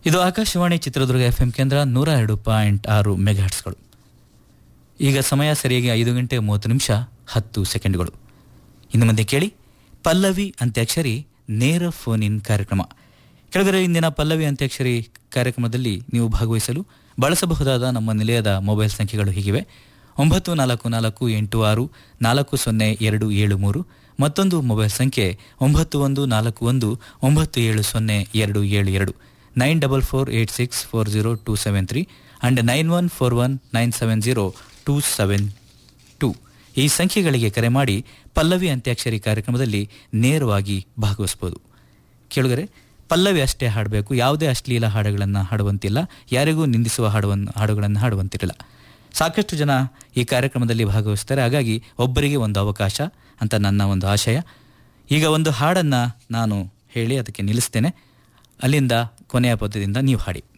ಇದು Akashvani Chitradurga F M ಕೇಂದ್ರ ನೂರ ಎರಡು ಪಾಯಿಂಟ್ ಆರು ಮೆಗಾಹರ್ಟ್ಸ್ಗಳು ಈಗ ಸಮಯ ಸರಿಯಾಗಿ ಐದು ಗಂಟೆ ಮೂವತ್ತು ನಿಮಿಷ ಹತ್ತು ಸೆಕೆಂಡ್ಗಳು ಇನ್ನು ಮುಂದೆ ಕೇಳಿ ಪಲ್ಲವಿ ಅಂತ್ಯಾಕ್ಷರಿ ನೇರ ಫೋನ್ ಇನ್ ಕಾರ್ಯಕ್ರಮ ಕೆಳಗಡೆ ಇಂದಿನ ಪಲ್ಲವಿ ಅಂತ್ಯಾಕ್ಷರಿ ಕಾರ್ಯಕ್ರಮದಲ್ಲಿ ನೀವು ಭಾಗವಹಿಸಲು ಬಳಸಬಹುದಾದ ನಮ್ಮ ನಿಲಯದ ಮೊಬೈಲ್ ಸಂಖ್ಯೆಗಳು ಹೀಗಿವೆ ಒಂಬತ್ತು ನಾಲ್ಕು ನಾಲ್ಕು ಎಂಟು ಆರು ನಾಲ್ಕು ಸೊನ್ನೆ ಎರಡು ಏಳು ಮೂರು ಮತ್ತೊಂದು ಮೊಬೈಲ್ ಸಂಖ್ಯೆ ಒಂಬತ್ತು ಒಂದು ನಾಲ್ಕು ಒಂದು ಒಂಬತ್ತು ಏಳು ಸೊನ್ನೆ ಎರಡು ಏಳು ಎರಡು nine double four eight six four zero two seven three and nine one four one nine seven zero two seven two ಈ ಸಂಖ್ಯೆಗಳಿಗೆ ಕರೆ ಮಾಡಿ ಪಲ್ಲವಿ ಅಂತ್ಯಾಕ್ಷರಿ ಕಾರ್ಯಕ್ರಮದಲ್ಲಿ ನೇರವಾಗಿ ಭಾಗವಹಿಸಬಹುದು ಕೇಳಿದರೆ ಪಲ್ಲವಿ ಅಷ್ಟೇ ಹಾಡಬೇಕು ಯಾವುದೇ ಅಶ್ಲೀಲ ಹಾಡುಗಳನ್ನು ಹಾಡುವಂತಿಲ್ಲ ಯಾರಿಗೂ ನಿಂದಿಸುವ ಹಾಡುವನ್ನು ಹಾಡುಗಳನ್ನು ಹಾಡುವಂತಿರಲಿಲ್ಲ ಸಾಕಷ್ಟು ಜನ ಈ ಕಾರ್ಯಕ್ರಮದಲ್ಲಿ ಭಾಗವಹಿಸ್ತಾರೆ ಹಾಗಾಗಿ ಒಬ್ಬರಿಗೆ ಒಂದು ಅವಕಾಶ ಅಂತ ನನ್ನ ಒಂದು ಆಶಯ ಈಗ ಒಂದು ಹಾಡನ್ನು ನಾನು ಹೇಳಿ ಅದಕ್ಕೆ ನಿಲ್ಲಿಸ್ತೇನೆ ಅಲ್ಲಿಂದ ಕೊನೆಯ ಪದ್ಯದಿಂದ ನೀವು ಹಾಡಿ